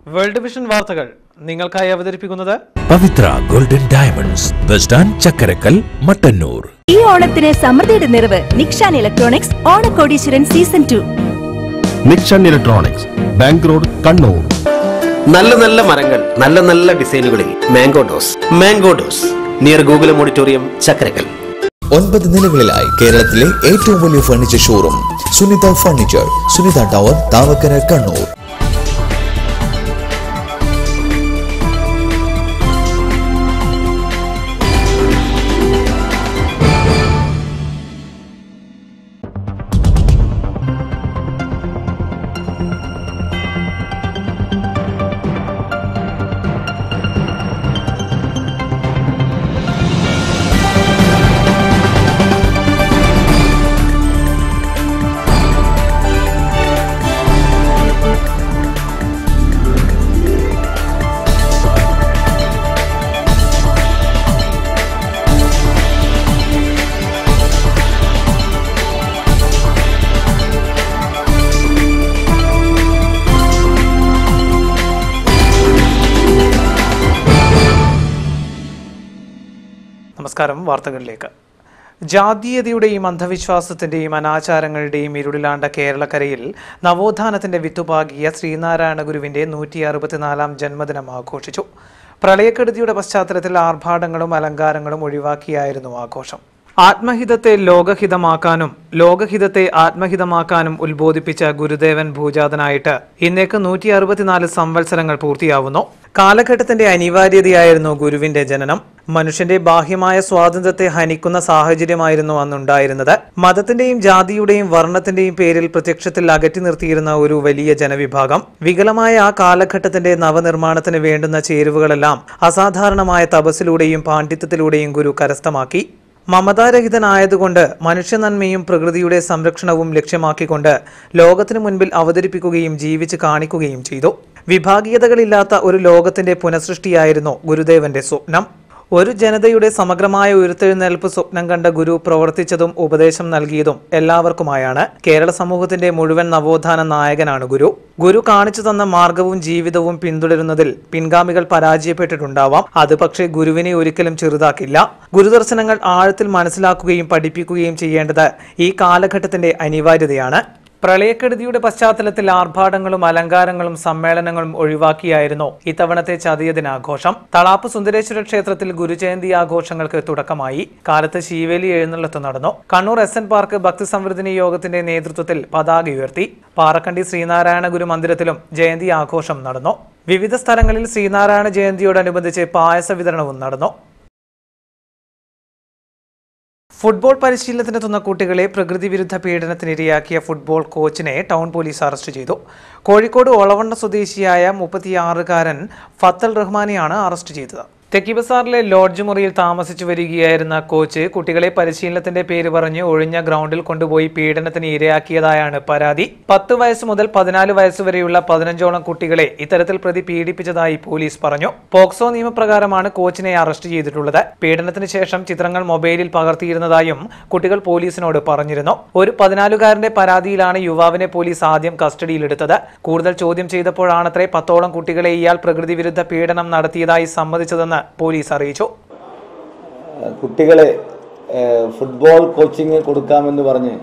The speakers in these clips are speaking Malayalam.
വേൾഡ് വിഷൻ വാർത്തകൾ നിങ്ങൾക്കായി അവതരിപ്പിക്കുന്നത് Pavitra golden diamonds bus stand Chakkarakkal Mattanur ഈ ഓണത്തിന് സമൃദ്ധിയുടെ നിറവ് നിക്ഷാൻ ഇലക്ട്രോണിക്സ് ഓണക്കോടീശ്വരൻ season two Nikshan electronics bank road Kannur നല്ല നല്ല മരങ്ങൾ നല്ല നല്ല ഡിസൈനുകളിൽ mango doors mango doors near ഗൂഗിളും ഓഡിറ്റോറിയം ചക്കരക്കൽ ഒൻപത് നിലകളിലായി കേരളത്തിലെ ഏറ്റവും വലിയ furniture showroom Sunitha furniture Sunitha tower Thavakkara Kannur നമസ്കാരം വാർത്തകളിലേക്ക് ജാതീയതയുടെയും അന്ധവിശ്വാസത്തിന്റെയും അനാചാരങ്ങളുടെയും ഇരുളിലാണ്ട കേരളക്കരയിൽ നവോത്ഥാനത്തിന്റെ വിത്തുപാകിയ ശ്രീനാരായണ ഗുരുവിന്റെ നൂറ്റി അറുപത്തിനാലാം ജന്മദിനം ആഘോഷിച്ചു പ്രളയക്കെടുതിയുടെ പശ്ചാത്തലത്തിൽ ആർഭാടങ്ങളും അലങ്കാരങ്ങളും ഒഴിവാക്കിയായിരുന്നു ആഘോഷം ആത്മഹിതത്തെ ലോകഹിതമാക്കാനും ലോകഹിതത്തെ ആത്മഹിതമാക്കാനും ഉത്ബോധിപ്പിച്ച ഗുരുദേവൻ ഭൂജാതനായിട്ട് ഇന്നേക്ക് നൂറ്റി അറുപത്തിനാല് സംവത്സരങ്ങൾ പൂർത്തിയാവുന്നു കാലഘട്ടത്തിന്റെ അനിവാര്യതയായിരുന്നു ഗുരുവിന്റെ ജനനം മനുഷ്യന്റെ ബാഹ്യമായ സ്വാതന്ത്ര്യത്തെ ഹനിക്കുന്ന സാഹചര്യമായിരുന്നു അന്നുണ്ടായിരുന്നത് മതത്തിന്റെയും ജാതിയുടെയും വർണ്ണത്തിന്റെയും പേരിൽ പ്രത്യക്ഷത്തിൽ അകറ്റി നിർത്തിയിരുന്ന ഒരു വലിയ ജനവിഭാഗം വികലമായ ആ കാലഘട്ടത്തിന്റെ നവനിർമ്മാണത്തിന് വേണ്ടുന്ന ചേരുവകളെല്ലാം അസാധാരണമായ തപസ്സിലൂടെയും പാണ്ഡിത്യത്തിലൂടെയും ഗുരു കരസ്ഥമാക്കി മമതാരഹിതനായതുകൊണ്ട് മനുഷ്യനന്മയും പ്രകൃതിയുടെ സംരക്ഷണവും ലക്ഷ്യമാക്കിക്കൊണ്ട് ലോകത്തിനു മുൻപിൽ അവതരിപ്പിക്കുകയും ജീവിച്ച് കാണിക്കുകയും ചെയ്തു വിഭാഗീയതകളില്ലാത്ത ഒരു ലോകത്തിന്റെ പുനഃസൃഷ്ടിയായിരുന്നു ഗുരുദേവന്റെ സ്വപ്നം ഒരു ജനതയുടെ സമഗ്രമായ ഉയർത്തെഴുന്നേൽപ്പ് സ്വപ്നം കണ്ട ഗുരു പ്രവർത്തിച്ചതും ഉപദേശം നൽകിയതും എല്ലാവർക്കുമായാണ് കേരള സമൂഹത്തിന്റെ മുഴുവൻ നവോത്ഥാന നായകനാണ് ഗുരു ഗുരു കാണിച്ചു തന്ന മാർഗവും ജീവിതവും പിന്തുടരുന്നതിൽ പിൻഗാമികൾ പരാജയപ്പെട്ടിട്ടുണ്ടാവാം അത് പക്ഷേ ഗുരുവിനെ ഒരിക്കലും ചെറുതാക്കില്ല ഗുരുദർശനങ്ങൾ ആഴത്തിൽ മനസ്സിലാക്കുകയും പഠിപ്പിക്കുകയും ചെയ്യേണ്ടത് ഈ കാലഘട്ടത്തിന്റെ അനിവാര്യതയാണ് പ്രളയക്കെടുതിയുടെ പശ്ചാത്തലത്തിൽ ആർഭാടങ്ങളും അലങ്കാരങ്ങളും സമ്മേളനങ്ങളും ഒഴിവാക്കിയായിരുന്നു ഇത്തവണത്തെ ചതയ ദിനാഘോഷം തളാപ്പ് സുന്ദരേശ്വര ക്ഷേത്രത്തിൽ ഗുരുജയന്തി ആഘോഷങ്ങൾക്ക് തുടക്കമായി കാലത്ത് ശീവേലി എഴുന്നള്ളത്ത് നടന്നു കണ്ണൂർ എസ് എൻ പാർക്ക് ഭക്തി സംവർദ്ധന യോഗത്തിന്റെ നേതൃത്വത്തിൽ പതാക ഉയർത്തി പാറക്കണ്ടി ശ്രീനാരായണ ഗുരു മന്ദിരത്തിലും ജയന്തി ആഘോഷം നടന്നു വിവിധ സ്ഥലങ്ങളിൽ ശ്രീനാരായണ ജയന്തിയോടനുബന്ധിച്ച് പായസ വിതരണവും നടന്നു ഫുട്ബോൾ പരിശീലനത്തിനെത്തുന്ന കുട്ടികളെ പ്രകൃതി വിരുദ്ധ പീഡനത്തിനിരയാക്കിയ ഫുട്ബോൾ കോച്ചിനെ ടൗൺ പോലീസ് അറസ്റ്റ് ചെയ്തു കോഴിക്കോട് ഒളവണ്ണ സ്വദേശിയായ മുപ്പത്തിയാറുകാരൻ ഫത്തൽ റഹ്മാനെയാണ് അറസ്റ്റ് ചെയ്തത് തെക്കി ബസാറിലെ ലോഡ്ജ് മുറിയിൽ താമസിച്ചു വരികയായിരുന്ന കോച്ച് കുട്ടികളെ പരിശീലനത്തിന്റെ പേര് പറഞ്ഞ് ഒഴിഞ്ഞ ഗ്രൗണ്ടിൽ കൊണ്ടുപോയി പീഡനത്തിന് ഇരയാക്കിയതായാണ് പരാതി പത്ത് വയസ്സ് മുതൽ പതിനാല് വയസ്സ് വരെയുള്ള പതിനഞ്ചോളം കുട്ടികളെ ഇത്തരത്തിൽ പ്രതി പീഡിപ്പിച്ചതായി പോലീസ് പറഞ്ഞു പോക്സോ നിയമപ്രകാരമാണ് കോച്ചിനെ അറസ്റ്റ് ചെയ്തിട്ടുള്ളത് പീഡനത്തിന് ശേഷം ചിത്രങ്ങൾ മൊബൈലിൽ പകർത്തിയിരുന്നതായും കുട്ടികൾ പോലീസിനോട് പറഞ്ഞിരുന്നു ഒരു പതിനാലുകാരന്റെ പരാതിയിലാണ് യുവാവിനെ പോലീസ് ആദ്യം കസ്റ്റഡിയിലെടുത്തത് കൂടുതൽ ചോദ്യം ചെയ്തപ്പോഴാണത്രേ പത്തോളം കുട്ടികളെ ഇയാൾ പ്രകൃതി വിരുദ്ധ പീഡനം നടത്തിയതായി സമ്മതിച്ചതെന്ന് പോലീസ് അറിയിച്ചു കുട്ടികളെ ഏഹ്, ഫുട്ബോൾ കോച്ചിങ് കൊടുക്കാമെന്ന് പറഞ്ഞ്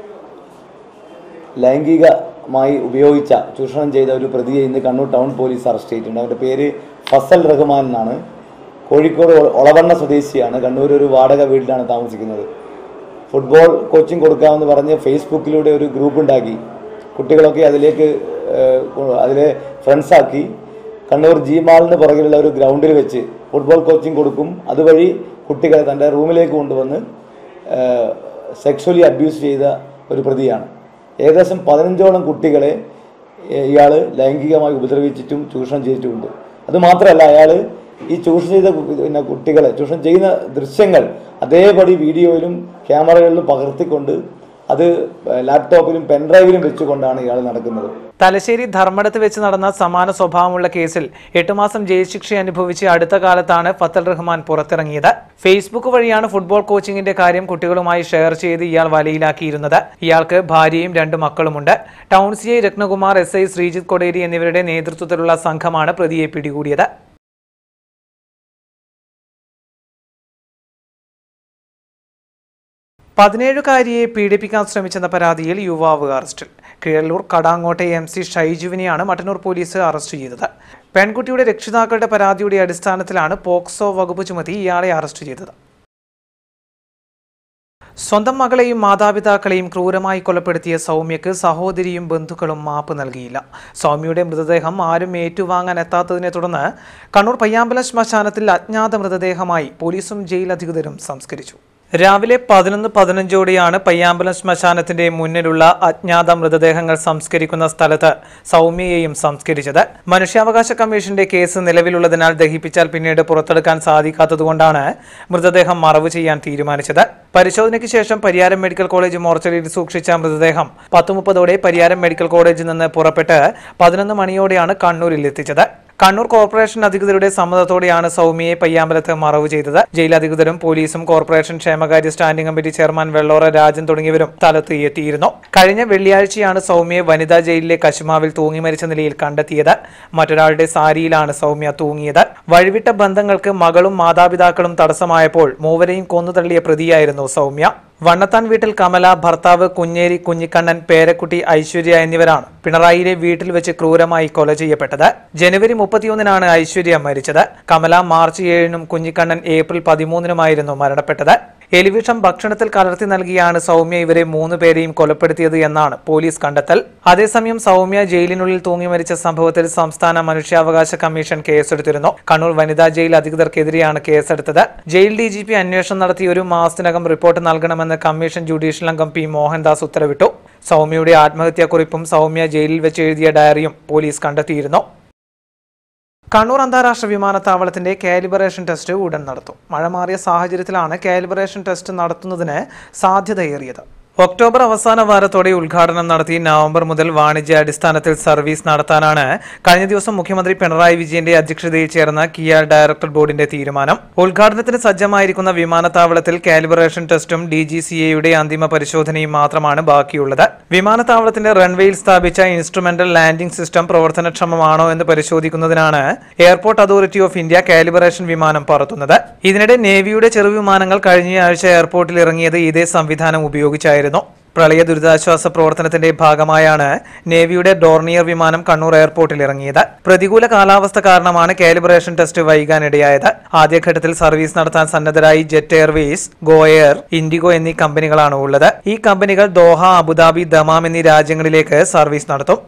ലൈംഗികമായി ഉപയോഗിച്ച ചൂഷണം ചെയ്ത ഒരു പ്രതിയെ ഇന്ന് കണ്ണൂർ ടൗൺ പോലീസ് അറസ്റ്റ് ചെയ്തിട്ടുണ്ട് അവൻ്റെ പേര് ഫസൽ റഹ്മാൻ എന്നാണ് കോഴിക്കോട് ഒ- ഒളവണ്ണ സ്വദേശിയാണ് കണ്ണൂർ ഒരു വാടക വീട്ടിലാണ് താമസിക്കുന്നത് ഫുട്ബോൾ കോച്ചിങ് കൊടുക്കാമെന്ന് പറഞ്ഞ് ഫേസ്ബുക്കിലൂടെ ഒരു ഗ്രൂപ്പ് ഉണ്ടാക്കി കുട്ടികളൊക്കെ അതിലേക്ക് ഏഹ്, കൊ- അതിലെ ഫ്രണ്ട്സാക്കി കണ്ണൂർ ജി മാളിന് പുറകിലുള്ള ഒരു ഗ്രൗണ്ടിൽ വെച്ച് ഫുട്ബോൾ കോച്ചിങ് കൊടുക്കും അതുവഴി കുട്ടികളെ തൻ്റെ റൂമിലേക്ക് കൊണ്ടുവന്ന് സെക്ഷലി അബ്യൂസ് ചെയ്ത ഒരു പ്രതിയാണ് ഏകദേശം പതിനഞ്ചോളം കുട്ടികളെ ഇയാൾ ലൈംഗികമായി ഉപദ്രവിച്ചിട്ടും ചൂഷണം ചെയ്തിട്ടുമുണ്ട് അതുമാത്രമല്ല അയാൾ ഈ ചൂഷണം ചെയ്ത കു- പിന്നെ കുട്ടികളെ ചൂഷണം ചെയ്യുന്ന ദൃശ്യങ്ങൾ അതേപടി വീഡിയോയിലും ക്യാമറകളിലും പകർത്തിക്കൊണ്ട് അത് ലാപ്ടോപ്പിലും പെൻഡ്രൈവിലും വെച്ചുകൊണ്ടാണ് ഇയാൾ നടക്കുന്നത് തലശ്ശേരി ധർമ്മടത്ത് വെച്ച് നടന്ന സമാന സ്വഭാവമുള്ള കേസിൽ എട്ട് മാസം ജയിൽ ശിക്ഷ അനുഭവിച്ച് അടുത്ത കാലത്താണ് ഫത്തൽ റഹ്മാൻ പുറത്തിറങ്ങിയത് ഫേസ്ബുക്ക് വഴിയാണ് ഫുട്ബോൾ കോച്ചിങ്ങിന്റെ കാര്യം കുട്ടികളുമായി ഷെയർ ചെയ്ത് ഇയാൾ വലയിലാക്കിയിരുന്നത് ഇയാൾക്ക് ഭാര്യയും രണ്ട് മക്കളുമുണ്ട് town C I Ratnakumar S I Sreejith Koderi എന്നിവരുടെ നേതൃത്വത്തിലുള്ള സംഘമാണ് പ്രതിയെ പിടികൂടിയത് പതിനേഴുകാരിയെ പീഡിപ്പിക്കാൻ ശ്രമിച്ചെന്ന പരാതിയിൽ യുവാവ് അറസ്റ്റിൽ കീഴല്ലൂർ കടാങ്ങോട്ടെ എം സി ഷൈജുവിനെയാണ് മട്ടന്നൂർ പോലീസ് അറസ്റ്റ് ചെയ്തത് പെൺകുട്ടിയുടെ രക്ഷിതാക്കളുടെ പരാതിയുടെ അടിസ്ഥാനത്തിലാണ് പോക്സോ വകുപ്പ് ചുമത്തി ഇയാളെ അറസ്റ്റ് ചെയ്തത് സ്വന്തം മകളെയും മാതാപിതാക്കളെയും ക്രൂരമായി കൊലപ്പെടുത്തിയ സൗമ്യക്ക് സഹോദരിയും ബന്ധുക്കളും മാപ്പ് നൽകിയില്ല സൗമ്യയുടെ മൃതദേഹം ആരും ഏറ്റുവാങ്ങാൻ എത്താത്തതിനെ തുടർന്ന് കണ്ണൂർ പയ്യാമ്പലം ശ്മശാനത്തിൽ അജ്ഞാത മൃതദേഹമായി പോലീസും ജയിൽ അധികൃതരും സംസ്കരിച്ചു രാവിലെ പതിനൊന്ന് പതിനഞ്ചോടെയാണ് പയ്യാമ്പലം ശ്മശാനത്തിന്റെ മുന്നിലുള്ള അജ്ഞാത മൃതദേഹങ്ങൾ സംസ്കരിക്കുന്ന സ്ഥലത്ത് സൗമ്യയെയും സംസ്കരിച്ചത് മനുഷ്യാവകാശ കമ്മീഷന്റെ കേസ് നിലവിലുള്ളതിനാൽ ദഹിപ്പിച്ചാൽ പിന്നീട് പുറത്തെടുക്കാൻ സാധിക്കാത്തതുകൊണ്ടാണ് മൃതദേഹം മറവ് ചെയ്യാൻ തീരുമാനിച്ചത് പരിശോധനയ്ക്ക് ശേഷം പരിയാരം മെഡിക്കൽ കോളേജ് മോർച്ചറിയിൽ സൂക്ഷിച്ച മൃതദേഹം പത്ത് മുപ്പതോടെ പരിയാരം മെഡിക്കൽ കോളേജിൽ നിന്ന് പുറപ്പെട്ട് പതിനൊന്ന് മണിയോടെയാണ് കണ്ണൂരിൽ എത്തിച്ചത് കണ്ണൂർ കോർപ്പറേഷൻ അധികൃതരുടെ സമ്മതത്തോടെയാണ് സൗമ്യയെ പയ്യാമ്പലത്ത് മറവ് ചെയ്തത് ജയിൽ അധികൃതരും പോലീസും കോർപ്പറേഷൻ ക്ഷേമകാര്യ standing committee chairman Vellora Rajan തുടങ്ങിയവരും സ്ഥലത്ത് എത്തിയിരുന്നു കഴിഞ്ഞ വെള്ളിയാഴ്ചയാണ് സൗമ്യയെ വനിതാ ജയിലിലെ കശുമാവിൽ തൂങ്ങി മരിച്ച നിലയിൽ കണ്ടെത്തിയത് മറ്റൊരാളുടെ സാരിയിലാണ് സൗമ്യ തൂങ്ങിയത് വഴിവിട്ട ബന്ധങ്ങൾക്ക് മകളും മാതാപിതാക്കളും തടസ്സമായപ്പോൾ മൂവരെയും കൊന്നുതള്ളിയ പ്രതിയായിരുന്നു സൗമ്യ വണ്ണത്താൻ വീട്ടിൽ കമല ഭർത്താവ് കുഞ്ഞേരി കുഞ്ഞിക്കണ്ണൻ പേരക്കുട്ടി ഐശ്വര്യ എന്നിവരാണ് പിണറായിയിലെ വീട്ടിൽ വെച്ച് ക്രൂരമായി കൊല ചെയ്യപ്പെട്ടത് ജനുവരി മുപ്പത്തിയൊന്നിനാണ് ഐശ്വര്യ മരിച്ചത് കമല മാർച്ച് ഏഴിനും കുഞ്ഞിക്കണ്ണൻ ഏപ്രിൽ പതിമൂന്നിനുമായിരുന്നു മരണപ്പെട്ടത് എലിവിഷം ഭക്ഷണത്തിൽ കലർത്തി നൽകിയാണ് സൗമ്യ ഇവരെ മൂന്ന് പേരെയും കൊലപ്പെടുത്തിയത് എന്നാണ് പോലീസ് കണ്ടെത്തൽ അതേസമയം സൗമ്യ ജയിലിനുള്ളിൽ തൂങ്ങി മരിച്ച സംഭവത്തിൽ സംസ്ഥാന മനുഷ്യാവകാശ കമ്മീഷൻ കേസെടുത്തിരുന്നു കണ്ണൂർ വനിതാ ജയിൽ അധികൃതർക്കെതിരെയാണ് കേസെടുത്തത് ജയിൽ ഡി ജി പി അന്വേഷണം നടത്തി ഒരു മാസത്തിനകം റിപ്പോർട്ട് നൽകണമെന്ന് കമ്മീഷൻ ജുഡീഷ്യൽ അംഗം പി മോഹൻദാസ് ഉത്തരവിട്ടു സൗമ്യയുടെ ആത്മഹത്യാക്കുറിപ്പും സൗമ്യ ജയിലിൽ വെച്ച് എഴുതിയ ഡയറിയും പോലീസ് കണ്ടെത്തിയിരുന്നു കണ്ണൂർ അന്താരാഷ്ട്ര വിമാനത്താവളത്തിന്റെ കാലിബറേഷൻ ടെസ്റ്റ് ഉടൻ നടത്തും മഴ മാറിയ സാഹചര്യത്തിലാണ് കാലിബറേഷൻ ടെസ്റ്റ് നടത്തുന്നതിന് സാധ്യതയേറിയത് ഒക്ടോബർ അവസാന വാരത്തോടെ ഉദ്ഘാടനം നടത്തി നവംബർ മുതൽ വാണിജ്യ അടിസ്ഥാനത്തിൽ സർവീസ് നടത്താനാണ് കഴിഞ്ഞ ദിവസം മുഖ്യമന്ത്രി പിണറായി വിജയന്റെ അധ്യക്ഷതയിൽ ചേർന്ന കിയ ഡയറക്ടർ ബോർഡിന്റെ തീരുമാനം ഉദ്ഘാടനത്തിന് സജ്ജമായിരിക്കുന്ന വിമാനത്താവളത്തിൽ കാലിബറേഷൻ ടെസ്റ്റും ഡി ജി സി എയുടെ അന്തിമ പരിശോധനയും മാത്രമാണ് ബാക്കിയുള്ളത് വിമാനത്താവളത്തിന്റെ റൺവേയിൽ സ്ഥാപിച്ച ഇൻസ്ട്രുമെന്റൽ ലാൻഡിംഗ് സിസ്റ്റം പ്രവർത്തനക്ഷമമാണോ എന്ന് പരിശോധിക്കുന്നതിനാണ് Airport Authority of India calibration വിമാനം പറത്തുന്നത് ഇതിനിടെ നേവിയുടെ ചെറുവിമാനങ്ങൾ കഴിഞ്ഞയാഴ്ച എയർപോർട്ടിൽ ഇറങ്ങിയത് ഇതേ സംവിധാനം ഉപയോഗിച്ചായിരുന്നു പ്രളയ ദുരിതാശ്വാസ പ്രവർത്തനത്തിന്റെ ഭാഗമായാണ് നേവിയുടെ ഡോർണിയർ വിമാനം കണ്ണൂർ എയർപോർട്ടിൽ ഇറങ്ങിയത് പ്രതികൂല കാലാവസ്ഥ കാരണമാണ് കാലിബ്രേഷൻ ടെസ്റ്റ് വൈകാനിടയായത് ആദ്യഘട്ടത്തിൽ സർവീസ് നടത്താൻ സന്നദ്ധരായി Jet Airways Go Air IndiGo എന്നീ കമ്പനികളാണ് ഉള്ളത് ഈ കമ്പനികൾ ദോഹ അബുദാബി ദമാം എന്നീ രാജ്യങ്ങളിലേക്ക് സർവീസ് നടത്തും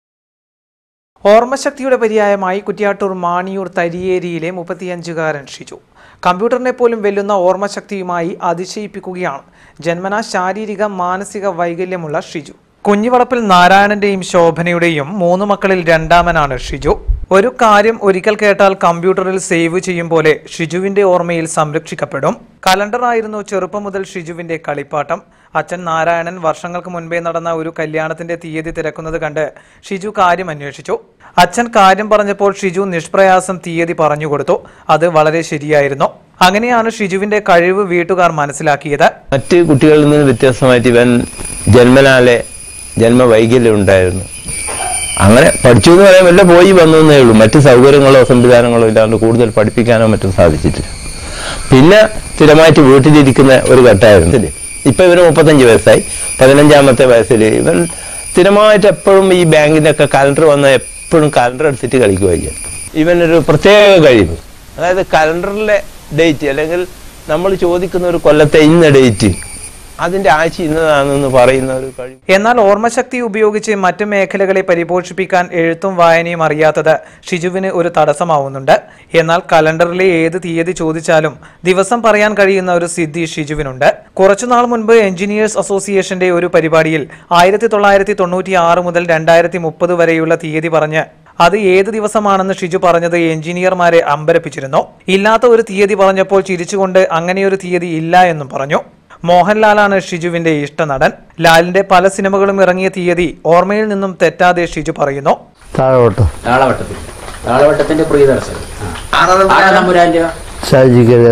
ഓർമ്മശക്തിയുടെ പര്യായമായി കുറ്റ്യാട്ടൂർ മാണിയൂർ തരിയേരിയിലെ മുപ്പത്തിയഞ്ചുകാരൻ ഷിജു കമ്പ്യൂട്ടറിനെ പോലും വെല്ലുന്ന ഓർമ്മശക്തിയുമായി അതിശയിപ്പിക്കുകയാണ് ജന്മനാ ശാരീരിക മാനസിക വൈകല്യമുള്ള ഷിജു കുഞ്ഞിവളപ്പിൽ നാരായണന്റെയും ശോഭനയുടെയും മൂന്ന് മക്കളിൽ രണ്ടാമനാണ് ഷിജു ഒരു കാര്യം ഒരിക്കൽ കേട്ടാൽ കമ്പ്യൂട്ടറിൽ സേവ് ചെയ്യും പോലെ ഷിജുവിന്റെ ഓർമ്മയിൽ സംരക്ഷിക്കപ്പെടും കലണ്ടറായിരുന്നു ചെറുപ്പം മുതൽ ഷിജുവിന്റെ കളിപ്പാട്ടം അച്ഛൻ നാരായണൻ വർഷങ്ങൾക്ക് മുൻപേ നടന്ന ഒരു കല്യാണത്തിന്റെ തീയതി തിരക്കുന്നത് കണ്ട് ഷിജു കാര്യം അന്വേഷിച്ചു അച്ഛൻ കാര്യം പറഞ്ഞപ്പോൾ ഷിജു നിഷ്പ്രയാസം തീയതി പറഞ്ഞുകൊടുത്തു അത് വളരെ ശരിയായിരുന്നു അങ്ങനെയാണ് ഷിജുവിന്റെ കഴിവ് വീട്ടുകാർ മനസ്സിലാക്കിയത് മറ്റ് കുട്ടികളിൽ നിന്ന് വ്യത്യസ്തമായിട്ട് ഇവൻ ജന്മനാലെ ജന്മവൈകല്യം ഉണ്ടായിരുന്നു അങ്ങനെ പഠിച്ചു എന്ന് പറയാൻ വല്ല പോയി വന്നു എന്നേ ഉള്ളൂ മറ്റ് സൗകര്യങ്ങളോ സംവിധാനങ്ങളോ ഇല്ലാണ്ട് കൂടുതൽ പഠിപ്പിക്കാനോ മറ്റും സാധിച്ചിട്ടില്ല പിന്നെ സ്ഥിരമായിട്ട് വീട്ടിലിരിക്കുന്ന ഒരു ഘട്ടമായിരുന്നു ഇപ്പൊ ഇവന് മുപ്പത്തഞ്ച് വയസ്സായി പതിനഞ്ചാമത്തെ വയസ്സിൽ ഇവൻ സ്ഥിരമായിട്ട് എപ്പോഴും ഈ ബാങ്കിന്റെ ഒക്കെ കലണ്ടർ വന്ന എപ്പോഴും കലണ്ടർ എടുത്തിട്ട് കളിക്കുകയാണ് ഇവനൊരു പ്രത്യേക കഴിവ് അതായത് കലണ്ടറിലെ ഡേറ്റ് അല്ലെങ്കിൽ നമ്മൾ ചോദിക്കുന്ന ഒരു കൊല്ലത്തെ ഇന്ന ഡേറ്റ് അതിന്റെ ആഴ്ച ഇന്നതാണെന്ന് പറയുന്ന ഒരു കഴിവ് എന്നാൽ ഓർമ്മശക്തി ഉപയോഗിച്ച് മറ്റു മേഖലകളെ പരിപോഷിപ്പിക്കാൻ എഴുത്തും വായനയും അറിയാത്തത് ഷിജുവിന് ഒരു തടസ്സമാവുന്നുണ്ട് എന്നാൽ കലണ്ടറിലെ ഏത് തീയതി ചോദിച്ചാലും ദിവസം പറയാൻ കഴിയുന്ന ഒരു സിദ്ധി ഷിജുവിനുണ്ട് കുറച്ചുനാൾ മുൻപ് എഞ്ചിനീയേഴ്സ് അസോസിയേഷന്റെ ഒരു പരിപാടിയിൽ ആയിരത്തി തൊള്ളായിരത്തി തൊണ്ണൂറ്റി ആറ് മുതൽ രണ്ടായിരത്തി മുപ്പത് വരെയുള്ള തീയതി പറഞ്ഞ് അത് ഏത് ദിവസമാണെന്ന് ഷിജു പറഞ്ഞത് എഞ്ചിനീയർമാരെ അമ്പരപ്പിച്ചിരുന്നു ഇല്ലാത്ത ഒരു തീയതി പറഞ്ഞപ്പോൾ ചിരിച്ചുകൊണ്ട് അങ്ങനെയൊരു തീയതി ഇല്ല എന്നും പറഞ്ഞു മോഹൻലാലാണ് ഷിജുവിന്റെ ഇഷ്ടനടൻ ലാലിന്റെ പല സിനിമകളും ഇറങ്ങിയ തീയതി ഓർമ്മയിൽ നിന്നും തെറ്റാതെ ഷിജു പറയുന്നു താഴോട്ട് താളവട്ടത്തിൽ താളവട്ടത്തിന്റെ പ്രിയദർശൻ ആനന്ദപുരാന്റെ ഷാജിക്കല്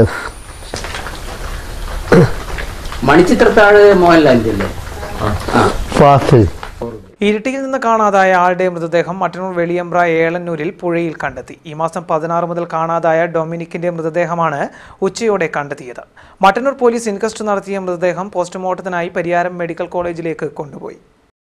മണിച്ചിത്രത്താഴ് മോഹൻലാലിന്റെ അല്ലേ ആ ഫാസിൽ ഇരിട്ടിയിൽ നിന്ന് കാണാതായ ആളുടെ മൃതദേഹം മട്ടന്നൂർ വെളിയമ്പ്ര ഏളന്നൂരിൽ പുഴയിൽ കണ്ടെത്തി ഈ മാസം പതിനാറ് മുതൽ കാണാതായ ഡൊമിനിക്കിന്റെ മൃതദേഹമാണ് ഉച്ചയോടെ കണ്ടെത്തിയത് മട്ടന്നൂർ പോലീസ് ഇൻക്വസ്റ്റ് നടത്തിയ മൃതദേഹം പോസ്റ്റ്മോർട്ടത്തിനായി പരിയാരം മെഡിക്കൽ കോളേജിലേക്ക് കൊണ്ടുപോയി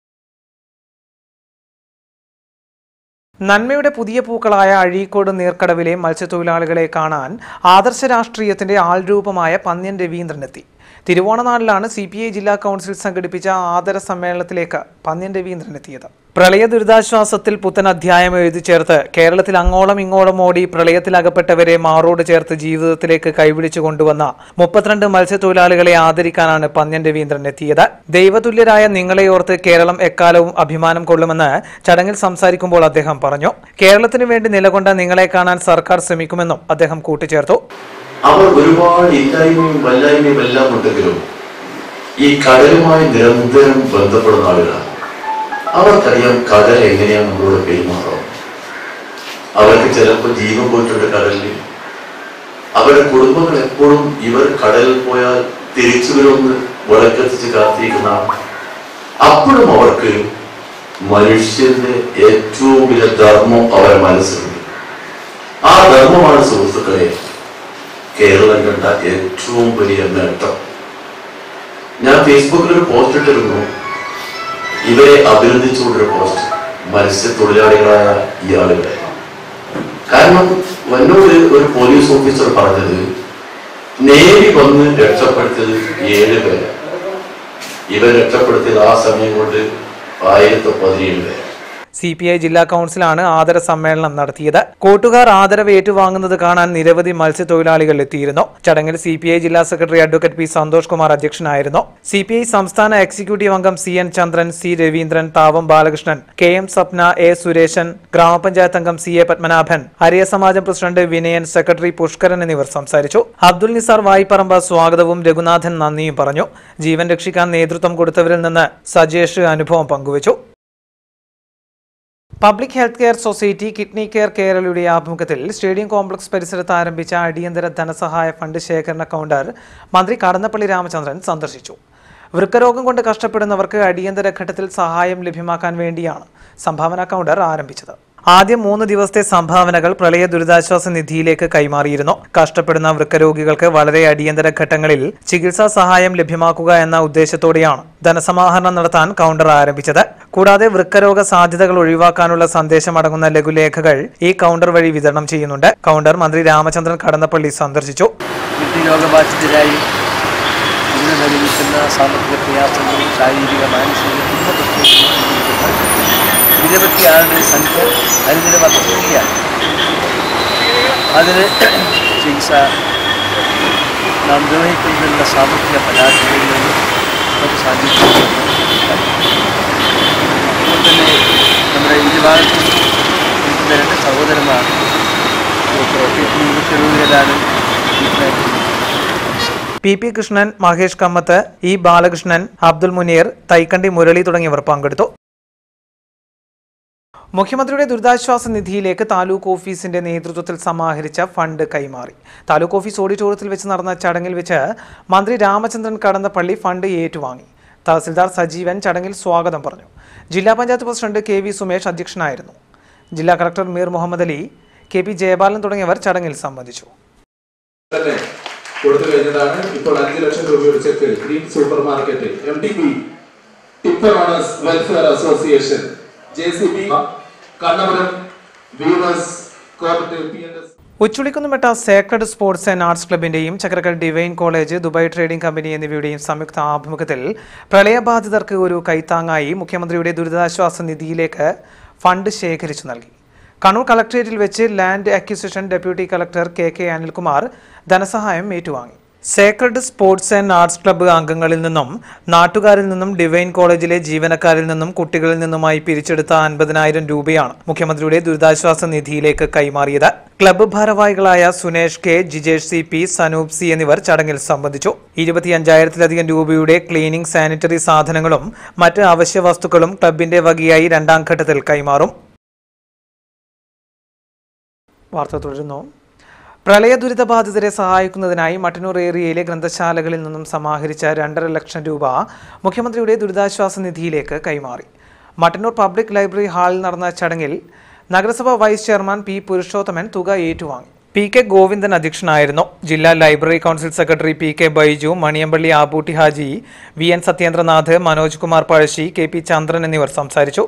നന്മയുടെ പുതിയ പൂക്കളായ അഴീക്കോട് നീർക്കടവിലെ മത്സ്യത്തൊഴിലാളികളെ കാണാൻ ആദർശ രാഷ്ട്രീയത്തിന്റെ ആൾരൂപമായ പന്ന്യൻ രവീന്ദ്രനെത്തി തിരുവോണനാളിലാണ് സി പി ഐ ജില്ലാ കൗൺസിൽ സംഘടിപ്പിച്ച ആദര സമ്മേളനത്തിലേക്ക് പന്ന്യൻ രവീന്ദ്രൻ എത്തിയത് പ്രളയ ദുരിതാശ്വാസത്തിൽ പുത്തൻ അധ്യായം എഴുതി ചേർത്ത് കേരളത്തിൽ അങ്ങോളം ഇങ്ങോളം ഓടി പ്രളയത്തിൽ അകപ്പെട്ടവരെ മാറോട് ചേർത്ത് ജീവിതത്തിലേക്ക് കൈപിടിച്ചു കൊണ്ടുവന്ന മുപ്പത്തിരണ്ട് മത്സ്യത്തൊഴിലാളികളെ ആദരിക്കാനാണ് പന്ന്യൻ രവീന്ദ്രൻ എത്തിയത് ദൈവതുല്യരായ നിങ്ങളെയോർത്ത് കേരളം എക്കാലവും അഭിമാനം കൊള്ളുമെന്ന് ചടങ്ങിൽ സംസാരിക്കുമ്പോൾ അദ്ദേഹം പറഞ്ഞു കേരളത്തിനു വേണ്ടി നിലകൊണ്ട നിങ്ങളെ കാണാൻ സർക്കാർ ശ്രമിക്കുമെന്നും അദ്ദേഹം കൂട്ടിച്ചേർത്തു അവർ ഒരുപാട് ഇല്ലായ്മയും വല്ലായ്മയും എല്ലാം ഉണ്ടെങ്കിലും ഈ കടലുമായി നിരന്തരം ബന്ധപ്പെടുന്ന ആളുകളാണ് അവർക്കറിയാം കടൽ എങ്ങനെയാണ് നമ്മളോട് പെരുമാറുക അവർക്ക് ചിലപ്പോൾ ജീവൻ പോയിട്ടുണ്ട് കടലിൽ അവരുടെ കുടുംബങ്ങൾ എപ്പോഴും ഇവർ കടലിൽ പോയാൽ തിരിച്ചു വരുമെന്ന് വിളക്കെത്തിച്ച് കാത്തിരിക്കുന്നതാണ് അപ്പോഴും അവർക്ക് മനുഷ്യന്റെ ഏറ്റവും വലിയ ധർമ്മം അവരുടെ മനസ്സിലുണ്ട് ആ ധർമ്മമാണ് സുഹൃത്തുക്കളെ കേരളം കണ്ട ഏറ്റവും വലിയ നേട്ടം ഞാൻ ഫേസ്ബുക്കിൽ ഒരു പോസ്റ്റ് ഇട്ടിരുന്നു ഇവരെ അഭിനന്ദിച്ചുകൊണ്ടൊരു പോസ്റ്റ് മത്സ്യത്തൊഴിലാളികളായ ഈ ആളുകളെ കാരണം എന്നോട് ഒരു പോലീസ് ഓഫീസർ പറഞ്ഞത് നേരി വന്ന് രക്ഷപ്പെടുത്തിയത് ഏഴ് പേര് ഇവർ രക്ഷപ്പെടുത്തിയത് ആ സമയം കൊണ്ട് ആയിരത്തി പതിനേഴ് പേര് സി പി ഐ ജില്ലാ കൗൺസിലാണ് ആദര സമ്മേളനം നടത്തിയത് കൂട്ടുകാർ ആദരവ് ഏറ്റുവാങ്ങുന്നത് കാണാൻ നിരവധി മത്സ്യത്തൊഴിലാളികൾ എത്തിയിരുന്നു ചടങ്ങിൽ സി പി ഐ ജില്ലാ secretary advocate P Santhosh Kumar അധ്യക്ഷനായിരുന്നു സി പി ഐ സംസ്ഥാന എക്സിക്യൂട്ടീവ് അംഗം C N Chandran C Raveendran Thavam Balakrishnan K M Sapna A Suresan ഗ്രാമപഞ്ചായത്ത് അംഗം സി എ പത്മനാഭൻ ഹരിയ സമാജം പ്രസിഡന്റ് വിനയൻ സെക്രട്ടറി പുഷ്കരൻ എന്നിവർ സംസാരിച്ചു അബ്ദുൽ നിസാർ വായ്പറമ്പ സ്വാഗതവും രഘുനാഥൻ നന്ദിയും പറഞ്ഞു ജീവൻ രക്ഷിക്കാൻ നേതൃത്വം കൊടുത്തവരിൽ നിന്ന് സജേഷ് അനുഭവം പങ്കുവച്ചു public health care society kidney care കേരളയുടെ ആഭിമുഖ്യത്തിൽ സ്റ്റേഡിയം കോംപ്ലക്സ് പരിസരത്ത് ആരംഭിച്ച അടിയന്തര ധനസഹായ ഫണ്ട് ശേഖരണ കൗണ്ടർ മന്ത്രി കടന്നപ്പള്ളി രാമചന്ദ്രൻ സന്ദർശിച്ചു വൃക്കരോഗം കൊണ്ട് കഷ്ടപ്പെടുന്നവർക്ക് അടിയന്തര ഘട്ടത്തിൽ സഹായം ലഭ്യമാക്കാൻ വേണ്ടിയാണ് സംഭാവന കൗണ്ടർ ആരംഭിച്ചത് ആദ്യം മൂന്ന് ദിവസത്തെ സംഭാവനകൾ പ്രളയ ദുരിതാശ്വാസ നിധിയിലേക്ക് കൈമാറിയിരുന്നു കഷ്ടപ്പെടുന്ന വൃക്കരോഗികൾക്ക് വളരെ അടിയന്തര ഘട്ടങ്ങളിൽ ചികിത്സാ സഹായം ലഭ്യമാക്കുക എന്ന ഉദ്ദേശത്തോടെയാണ് ധനസമാഹരണം നടത്താൻ കൗണ്ടർ ആരംഭിച്ചത് കൂടാതെ വൃക്കരോഗ സാധ്യതകൾ ഒഴിവാക്കാനുള്ള സന്ദേശമടങ്ങുന്ന ലഘുലേഖകൾ ഈ കൗണ്ടർ വഴി വിതരണം ചെയ്യുന്നുണ്ട് കൗണ്ടർ മന്ത്രി രാമചന്ദ്രൻ കടന്നപ്പള്ളി സന്ദർശിച്ചു കിഡ്നി രോഗബാധിതരായി ഇന്ന് അനുഭവിക്കുന്ന സാമ്പത്തിക പ്രയാസങ്ങളും ശാരീരിക മാനസിക കുടുംബ പ്രശ്നങ്ങളും നിരവധി ആളുടെ സംഖ്യ അനുദിനം വർദ്ധിക്കുകയാണ് അതിന് ചികിത്സ നാം നിർവഹിക്കുന്നതിനുള്ള സാമ്പത്തിക പരാജയങ്ങളിൽ നിന്ന് നമുക്ക് സാധിക്കുന്നു അതുപോലെ തന്നെ നമ്മുടെ ഇരുഭാഗത്തും നിൽക്കുന്ന രണ്ട് സഹോദരന്മാർ കിഡ്നി രോഗികളാണ് treatment P P Krishnan Mahesh Kammath E Balakrishnan Abdul Muneer Thaikandi Murali തുടങ്ങിയവർ പങ്കെടുത്തു മുഖ്യമന്ത്രിയുടെ ദുരിതാശ്വാസ നിധിയിലേക്ക് താലൂക്ക് ഓഫീസിന്റെ നേതൃത്വത്തിൽ സമാഹരിച്ച ഫണ്ട് കൈമാറി താലൂക്ക് ഓഫീസ് ഓഡിറ്റോറിയത്തിൽ വെച്ച് നടന്ന ചടങ്ങിൽ വെച്ച് മന്ത്രി രാമചന്ദ്രൻ കടന്നപ്പള്ളി ഫണ്ട് ഏറ്റുവാങ്ങി തഹസിൽദാർ സജീവൻ ചടങ്ങിൽ സ്വാഗതം പറഞ്ഞു ജില്ലാ panchayat president K V Sumesh അധ്യക്ഷനായിരുന്നു ജില്ലാ collector Mir Muhammad Ali K P Jayapalan തുടങ്ങിയവർ ചടങ്ങിൽ സംബന്ധിച്ചു തന്നെ കൊടുത്തു കഴിഞ്ഞതാണ് ഇപ്പോൾ അഞ്ച് ലക്ഷം രൂപയുടെ cheque green supermarket M T P tipper owners welfare association J C B Kannapuram weavers corporate P N S Uchulikkunnumetta sacred sports and arts ക്ലബിന്റെയും Chakkarakkal divine college Dubai trading company എന്നിവയുടെയും സംയുക്ത ആഭിമുഖ്യത്തിൽ പ്രളയബാധിതർക്ക് ഒരു കൈത്താങ്ങായി മുഖ്യമന്ത്രിയുടെ ദുരിതാശ്വാസ നിധിയിലേക്ക് ഫണ്ട് ശേഖരിച്ചു നൽകി കണ്ണൂർ കളക്ടറേറ്റിൽ വെച്ച് land acquisition deputy collector K K Anilkumar ധനസഹായം ഏറ്റുവാങ്ങി sacred sports and arts club അംഗങ്ങളിൽ നിന്നും നാട്ടുകാരിൽ നിന്നും ഡിവൈൻ കോളേജിലെ ജീവനക്കാരിൽ നിന്നും കുട്ടികളിൽ നിന്നുമായി പിരിച്ചെടുത്ത അൻപതിനായിരം രൂപയാണ് മുഖ്യമന്ത്രിയുടെ ദുരിതാശ്വാസ നിധിയിലേക്ക് കൈമാറിയത് ക്ലബ്ബ് ഭാരവാഹികളായ Sunesh K Jijesh C P Sanoop C എന്നിവർ ചടങ്ങിൽ സംബന്ധിച്ചു ഇരുപത്തിയഞ്ചായിരത്തിലധികം രൂപയുടെ ക്ലീനിംഗ് സാനിറ്ററി സാധനങ്ങളും മറ്റ് അവശ്യ വസ്തുക്കളും ക്ലബിന്റെ വകയായി രണ്ടാം ഘട്ടത്തിൽ കൈമാറും വാർത്ത തുടരുന്നു പ്രളയ ദുരിതബാധിതരെ സഹായിക്കുന്നതിനായി മട്ടന്നൂർ ഏരിയയിലെ ഗ്രന്ഥശാലകളിൽ നിന്നും സമാഹരിച്ച രണ്ടര ലക്ഷം രൂപ മുഖ്യമന്ത്രിയുടെ ദുരിതാശ്വാസ നിധിയിലേക്ക് കൈമാറി മട്ടന്നൂർ പബ്ലിക് ലൈബ്രറി ഹാളിൽ നടന്ന ചടങ്ങിൽ നഗരസഭ വൈസ് ചെയർമാൻ പി പുരുഷോത്തമൻ തുക ഏറ്റുവാങ്ങി പി കെ ഗോവിന്ദൻ അധ്യക്ഷനായിരുന്നു ജില്ലാ library council secretary P K Baiju Maniyambally Abootty Haji V N Satyendranath Manoj Kumar Pazhassi K P Chandran എന്നിവർ സംസാരിച്ചു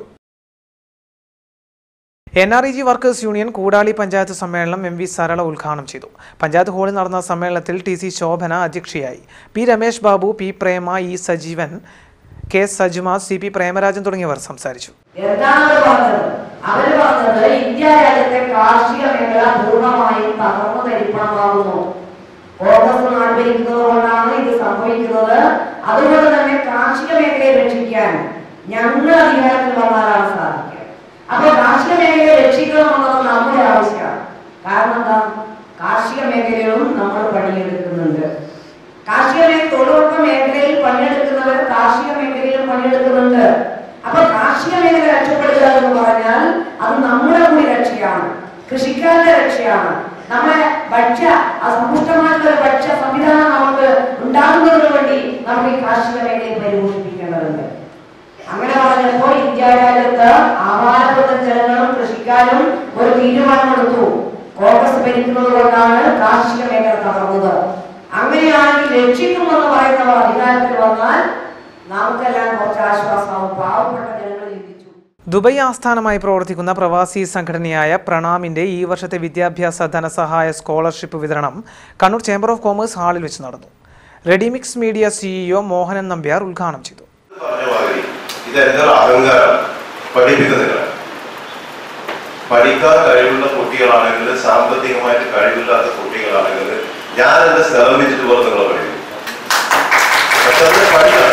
N R E G workers union Koodali panchayat സമ്മേളനം എം വി സരള ഉദ്ഘാടനം ചെയ്തു പഞ്ചായത്ത് ഹാളിൽ നടന്ന സമ്മേളനത്തിൽ ടി സി ശോഭന അധ്യക്ഷയായി P Ramesh Babu P Prema E Sajeevan K Sajuma C P Premarajan തുടങ്ങിയവർ സംസാരിച്ചു എന്താണ് അവർ പറഞ്ഞത് അവര് പറഞ്ഞത് ഇന്ത്യ രാജ്യത്തെ കാർഷിക മേഖല പൂർണ്ണമായും തകർന്നു തരിപ്പണമാകുന്നു കോൺഗ്രസ് നാട് ഭരിക്കുന്നത് കൊണ്ടാണ് ഇത് സംഭവിക്കുന്നത് അതുകൊണ്ട് തന്നെ കാർഷിക മേഖലയെ രക്ഷിക്കാൻ ഞങ്ങൾ അധികാരത്തിൽ വന്നാലാണ് സാധിക്കുക അപ്പൊ കാർഷിക മേഖലയെ രക്ഷിക്കണം എന്നത് നമ്മുടെ ആവശ്യമാണ് കാരണം എന്താ കാർഷിക മേഖലയിലും നമ്മൾ പണിയെടുക്കുന്നുണ്ട് കാർഷിക മേഖല തൊഴിലുറപ്പ് മേഖലയിൽ പണിയെടുക്കുന്നവർ കാർഷിക മേഖലയിലും പണിയെടുക്കുന്നുണ്ട് അപ്പൊ കാർഷിക മേഖല രക്ഷപ്പെടുക എന്ന് പറഞ്ഞാൽ അത് നമ്മുടെ കൂടി രക്ഷയാണ് കൃഷിക്കാരുടെ രക്ഷയാണ് നമ്മുടെ ഭക്ഷ്യ സമ്പുഷ്ടമായിട്ടുള്ള ഒരു ഭക്ഷ്യ സംവിധാനം നമുക്ക് ഉണ്ടാകുന്നതിന് വേണ്ടി നമുക്ക് ഈ കാർഷിക മേഖലയെ പരിപോഷിപ്പിക്കേണ്ടതുണ്ട് അങ്ങനെ പറഞ്ഞപ്പോൾ ഇന്ത്യ രാജ്യത്ത് ആവാരപ്പെട്ട ജനങ്ങളും കൃഷിക്കാരും ഒരു തീരുമാനമെടുത്തു കോൺഗ്രസ് ഭരിക്കുന്നത് കൊണ്ടാണ് കാർഷിക മേഖല തകർന്നത് അങ്ങനെയാണെങ്കിൽ രക്ഷിക്കുമെന്ന് പറയുന്നവർ അധികാരത്തിൽ വന്നാൽ നമുക്കെല്ലാം കുറച്ച് ആശ്വാസമാവും പാവപ്പെട്ട ജനങ്ങൾ ചിന്തിച്ചു ദുബൈ ആസ്ഥാനമായി പ്രവർത്തിക്കുന്ന പ്രവാസി സംഘടനയായ പ്രണാമിന്റെ ഈ വർഷത്തെ വിദ്യാഭ്യാസ ധനസഹായ സ്കോളർഷിപ്പ് വിതരണം കണ്ണൂർ ചേംബർ ഓഫ് കോമേഴ്സ് ഹാളിൽ വെച്ച് നടന്നു readymix media CEO Mohanan Nambiar ഉദ്ഘാടനം ചെയ്തു പറഞ്ഞ മാതിരി ഇതെന്തൊരു അഹങ്കാരം പഠിപ്പിക്കുന്നില്ല പഠിക്കാൻ കഴിവുള്ള കുട്ടികളാണെങ്കിൽ സാമ്പത്തികമായിട്ട് കഴിവില്ലാത്ത കുട്ടികളാണെങ്കിൽ ഞാൻ എന്റെ സ്ഥലം വെച്ചിട്ട് പോലെ നിങ്ങളെ പഠിക്കും പക്ഷെ അത് പഠിക്കണം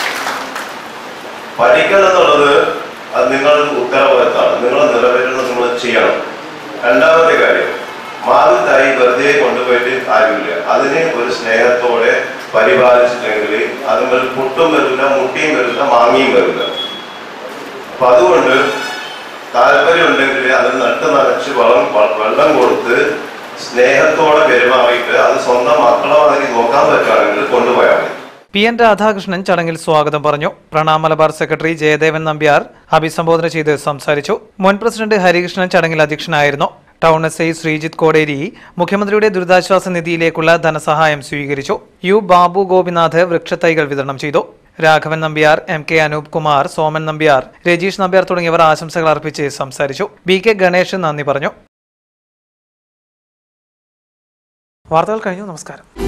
പഠിക്കണം എന്നുള്ളത് അത് നിങ്ങളുടെ ഉത്തരവാദിത്തമാണ് നിങ്ങളെ നിറവേറ്റുന്നത് നിങ്ങൾ ചെയ്യണം രണ്ടാമത്തെ കാര്യം മാവിൽ തൈ വെറുതെ കൊണ്ടുപോയിട്ട് കാര്യമില്ല അതിനെ ഒരു സ്നേഹത്തോടെ പരിപാലിച്ചിട്ടെങ്കിൽ അതുമ്പോൾ പുട്ടും വരില്ല മുട്ടിയും വരില്ല മാങ്ങിയും വരില്ല അപ്പൊ അതുകൊണ്ട് താല്പര്യം ഉണ്ടെങ്കിൽ അത് നട്ട് നനച്ച് വളം വ- വെള്ളം കൊടുത്ത് സ്നേഹത്തോടെ പെരുമാറിയിട്ട് അത് സ്വന്തം മക്കളെ മാതിരി നോക്കാൻ പറ്റുകയാണെങ്കിൽ കൊണ്ടുപോയാൽ മതി പി എൻ രാധാകൃഷ്ണൻ ചടങ്ങിൽ സ്വാഗതം പറഞ്ഞു പ്രണാം മലബാർ സെക്രട്ടറി ജയദേവൻ നമ്പ്യാർ അഭിസംബോധന ചെയ്ത് സംസാരിച്ചു മുൻ പ്രസിഡന്റ് ഹരികൃഷ്ണൻ ചടങ്ങിൽ അധ്യക്ഷനായിരുന്നു town S I Sreejith Koderi മുഖ്യമന്ത്രിയുടെ ദുരിതാശ്വാസ നിധിയിലേക്കുള്ള ധനസഹായം സ്വീകരിച്ചു യു ബാബു ഗോപിനാഥ് വൃക്ഷത്തൈകൾ വിതരണം ചെയ്തു രാഘവൻ നമ്പ്യാർ എം കെ അനൂപ് കുമാർ സോമൻ നമ്പ്യാർ രജീഷ് നമ്പ്യാർ തുടങ്ങിയവർ ആശംസകൾ അർപ്പിച്ച് സംസാരിച്ചു ബി കെ ഗണേഷ് നന്ദി പറഞ്ഞു വാർത്തകൾ കഴിഞ്ഞു നമസ്കാരം